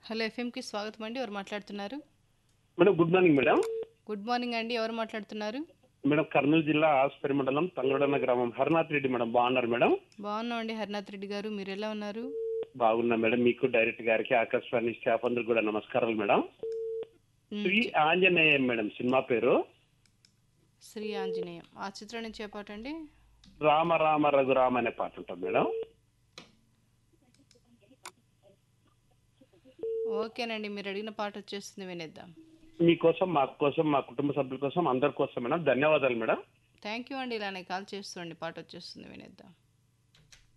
hello ఎఫ్ఎంకి స్వాగతం అండి ఎవరు మాట్లాడుతున్నారు madam good morning madam good morning అండి ఎవరు మాట్లాడుతున్నారు మేడం కర్నూలు జిల్లా ఆస్పరి మండలం తంగడన్న గ్రామం హరినాథ్ రెడ్డి మేడం బాగున్నారు మేడం బాగున్నాం అండి హరినాథ్ రెడ్డి గారు మీరు ఎలా ఉన్నారు బాగున్నా మేడం మీకు డైరెక్ట్ గారికి ఆకాశవాణి స్టాఫ్ అందరికి కూడా నమస్కారాలు మేడం మ్, శ్రీ ఆంజనేయం మేడం సినిమా పేరు శ్రీ ఆంజనేయం ఆ చిత్రం నుంచి ఏ పాట అండి రామ రామ రఘురామ అనే పాట ఉంటుంది మేడం ఓకేనండి మీరు అడిగిన పాట వచ్చేస్తుంది వినేద్దాం మీకోసం మా కోసం మా కుటుంబ సభ్యుల కోసం అందరి కోసం మేడం ధన్యవాదాలు మేడం థ్యాంక్ యూ అండి ఇలానే కాల్ చేస్తుండండి పాట వచ్చేస్తుంది వినేద్దాం